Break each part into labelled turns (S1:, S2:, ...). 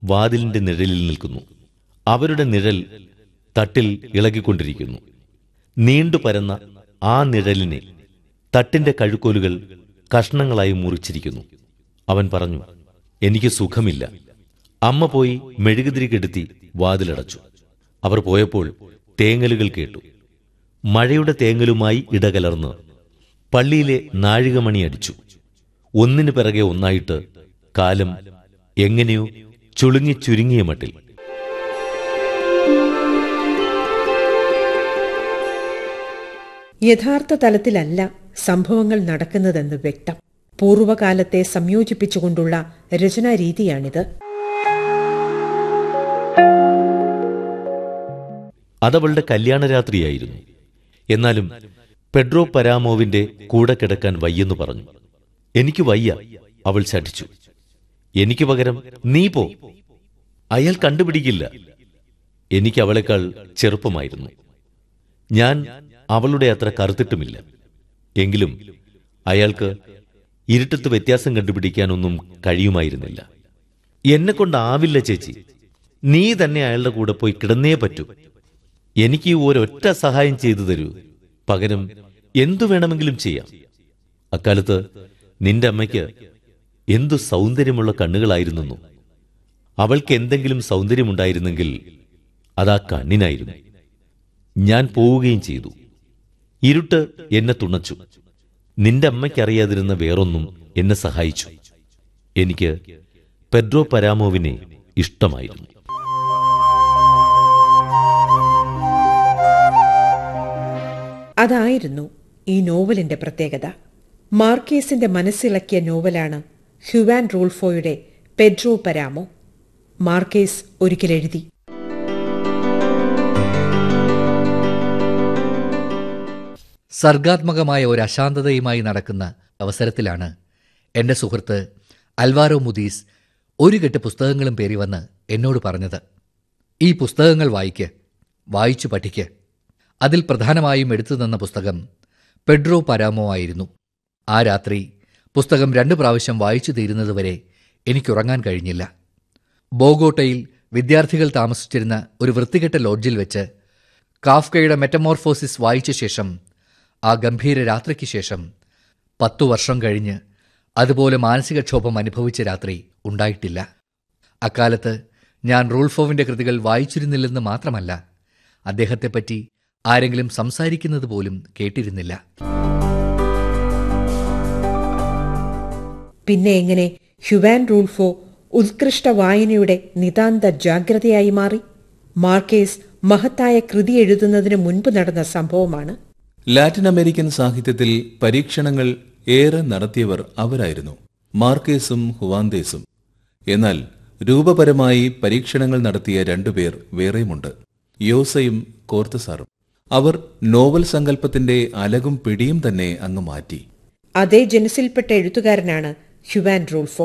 S1: വാതിലിന്റെ നിഴലിൽ നിൽക്കുന്നു അവരുടെ നിഴൽ തട്ടിൽ ഇളകിക്കൊണ്ടിരിക്കുന്നു നീണ്ടു പരന്ന ആ നിഴലിനെ തട്ടിന്റെ കഴുക്കോലുകൾ കഷ്ണങ്ങളായി മുറിച്ചിരിക്കുന്നു അവൻ പറഞ്ഞു എനിക്ക് സുഖമില്ല അമ്മ പോയി മെഴുകുതിരി കെടുത്തി വാതിലടച്ചു അവർ പോയപ്പോൾ തേങ്ങലുകൾ കേട്ടു മഴയുടെ തേങ്ങലുമായി ഇടകലർന്ന് പള്ളിയിലെ നാഴികമണി അടിച്ചു ഒന്നിനു പിറകെ ഒന്നായിട്ട് കാലം എങ്ങനെയോ ചുളുങ്ങി ചുരുങ്ങിയ മട്ടിൽ
S2: യഥാർത്ഥ തലത്തിലല്ല സംഭവങ്ങൾ നടക്കുന്നതെന്ന് വ്യക്തം പൂർവകാലത്തെ സംയോജിപ്പിച്ചുകൊണ്ടുള്ള രചനാരീതിയാണിത്
S1: അതവളുടെ കല്യാണരാത്രിയായിരുന്നു എന്നാലും പെഡ്രോ പരാമോവിന്റെ കൂടെ കിടക്കാൻ വയ്യെന്ന് പറഞ്ഞു എനിക്ക് വയ്യ അവൾ ശഠിച്ചു എനിക്ക് പകരം നീ പോ അയാൾ കണ്ടുപിടിക്കില്ല എനിക്ക് അവളെക്കാൾ ചെറുപ്പമായിരുന്നു ഞാൻ അവളുടെ അത്ര കറുത്തിട്ടുമില്ല എങ്കിലും അയാൾക്ക് ഇരുട്ടത്ത് വ്യത്യാസം കണ്ടുപിടിക്കാനൊന്നും കഴിയുമായിരുന്നില്ല എന്നെ കൊണ്ടാവില്ല ചേച്ചി നീ തന്നെ അയാളുടെ കൂടെ പോയി കിടന്നേ പറ്റൂ എനിക്ക് ഒരൊറ്റ സഹായം ചെയ്തു തരൂ പകരം എന്തു വേണമെങ്കിലും ചെയ്യാം അക്കാലത്ത് നിന്റെ അമ്മയ്ക്ക് എന്തു സൗന്ദര്യമുള്ള കണ്ണുകളായിരുന്നു അവൾക്ക് എന്തെങ്കിലും സൗന്ദര്യമുണ്ടായിരുന്നെങ്കിൽ അതാ കണ്ണിനായിരുന്നു ഞാൻ പോവുകയും ചെയ്തു ഇരുട്ട് എന്നെ തുണച്ചു നിന്റെ അമ്മയ്ക്കറിയാതിരുന്ന വേറൊന്നും എന്നെ സഹായിച്ചു എനിക്ക് പെഡ്രോ പരാമോവിനെ ഇഷ്ടമായിരുന്നു
S2: അതായിരുന്നു ഈ നോവലിന്റെ പ്രത്യേകത മാർക്കേസിന്റെ മനസ്സിളക്കിയ നോവലാണ് ഹ്യുവാൻ റൂൾഫോയുടെ പെഡ്രോ പരാമോ മാർക്കേസ് ഒരിക്കൽ എഴുതി
S3: സർഗാത്മകമായ ഒരു അശാന്തതയുമായി നടക്കുന്ന അവസരത്തിലാണ് എൻ്റെ സുഹൃത്ത് അൽവാരോ മുദീസ് ഒരു കെട്ട് പുസ്തകങ്ങളും പേരി വന്ന് എന്നോട് പറഞ്ഞത് ഈ പുസ്തകങ്ങൾ വായിക്ക് വായിച്ചു പഠിക്ക് അതിൽ പ്രധാനമായും എടുത്തു തന്ന പുസ്തകം പെഡ്രോ പരാമോ ആയിരുന്നു ആ രാത്രി പുസ്തകം രണ്ടു പ്രാവശ്യം വായിച്ചു തീരുന്നതുവരെ എനിക്കുറങ്ങാൻ കഴിഞ്ഞില്ല ബോഗോട്ടയിൽ വിദ്യാർത്ഥികൾ താമസിച്ചിരുന്ന ഒരു വൃത്തികെട്ട ലോഡ്ജിൽ വെച്ച് കാഫ്കയുടെ മെറ്റമോർഫോസിസ് വായിച്ച ശേഷം ആ ഗംഭീര രാത്രിക്ക് ശേഷം പത്തു വർഷം കഴിഞ്ഞ് അതുപോലെ മാനസികക്ഷോഭം അനുഭവിച്ച രാത്രി ഉണ്ടായിട്ടില്ല അക്കാലത്ത് ഞാൻ റൂൾഫോവിന്റെ കൃതികൾ വായിച്ചിരുന്നില്ലെന്ന് മാത്രമല്ല അദ്ദേഹത്തെപ്പറ്റി ആരെങ്കിലും സംസാരിക്കുന്നത് പോലും കേട്ടിരുന്നില്ല
S2: പിന്നെ എങ്ങനെ ഹ്യുവാൻ റൂൾഫോ ഉത്കൃഷ്ട വായനയുടെ നിതാന്ത ജാഗ്രതയായി മാറി മാർക്കേസ് മഹത്തായ കൃതി എഴുതുന്നതിന് മുൻപ് നടന്ന സംഭവമാണ്
S4: ലാറ്റിൻ അമേരിക്കൻ സാഹിത്യത്തിൽ പരീക്ഷണങ്ങൾ ഏറെ നടത്തിയവർ അവരായിരുന്നു മാർക്കേസും ഹുവാന്തേസും എന്നാൽ രൂപപരമായി പരീക്ഷണങ്ങൾ നടത്തിയ രണ്ടുപേർ വേറെയുമുണ്ട് യോസയും കോർത്തസാറും അവർ നോവൽ സങ്കല്പത്തിന്റെ അലകും പിടിയും തന്നെ അങ്ങ് മാറ്റി
S2: അതേ ജനസിൽപ്പെട്ട എഴുത്തുകാരനാണ് ഹ്യുവാൻ റൂൾഫോ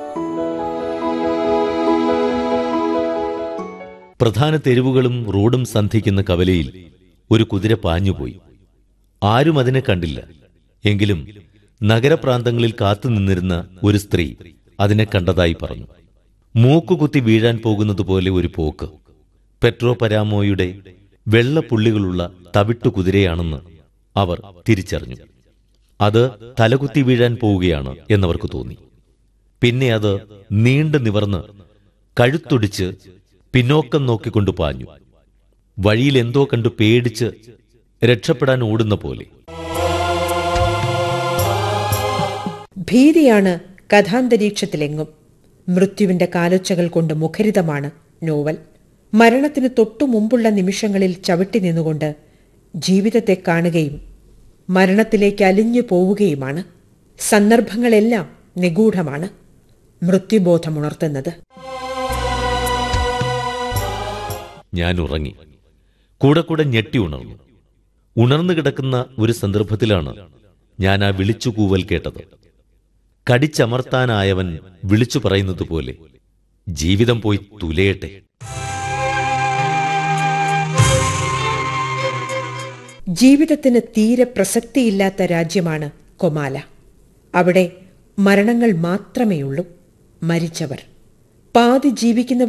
S1: പ്രധാന തെരുവുകളും റോഡും സന്ധിക്കുന്ന കവലയിൽ ഒരു കുതിര പാഞ്ഞുപോയി ആരും അതിനെ കണ്ടില്ല എങ്കിലും നഗരപ്രാന്തങ്ങളിൽ കാത്തുനിന്നിരുന്ന ഒരു സ്ത്രീ അതിനെ കണ്ടതായി പറഞ്ഞു മൂക്കുകുത്തി വീഴാൻ പോകുന്നതുപോലെ ഒരു പോക്ക് പെട്രോ പരാമോയുടെ വെള്ളപ്പുള്ളികളുള്ള തവിട്ടു കുതിരയാണെന്ന് അവർ തിരിച്ചറിഞ്ഞു അത് തലകുത്തി വീഴാൻ പോവുകയാണ് എന്നവർക്ക് തോന്നി പിന്നെ അത് നീണ്ടു നിവർന്ന് കഴുത്തൊടിച്ച് പിന്നോക്കം നോക്കിക്കൊണ്ടു പാഞ്ഞു വഴിയിൽ എന്തോ കണ്ടു പേടിച്ച് രക്ഷപ്പെടാൻ ഓടുന്ന പോലെ
S2: ഭീതിയാണ് കഥാന്തരീക്ഷത്തിലെങ്ങും മൃത്യുവിന്റെ കാലൊച്ചകൾ കൊണ്ട് മുഖരിതമാണ് നോവൽ മരണത്തിന് തൊട്ടു മുമ്പുള്ള നിമിഷങ്ങളിൽ ചവിട്ടി നിന്നുകൊണ്ട് ജീവിതത്തെ കാണുകയും മരണത്തിലേക്ക് അലിഞ്ഞു പോവുകയുമാണ് സന്ദർഭങ്ങളെല്ലാം നിഗൂഢമാണ് മൃത്യുബോധമുണർത്തുന്നത്
S1: ഞാൻ ഉറങ്ങി കൂടെ കൂടെ ഞെട്ടി ഉണർന്നു ഉണർന്നു കിടക്കുന്ന ഒരു സന്ദർഭത്തിലാണ് ഞാൻ ആ വിളിച്ചുകൂവൽ കേട്ടത് കടിച്ചമർത്താനായവൻ വിളിച്ചു പറയുന്നത് പോലെ ജീവിതം പോയി തുലയട്ടെ
S2: ജീവിതത്തിന് തീരെ പ്രസക്തിയില്ലാത്ത രാജ്യമാണ് കൊമാല അവിടെ മരണങ്ങൾ മാത്രമേയുള്ളൂ മരിച്ചവർ പാതി ജീവിക്കുന്നവർ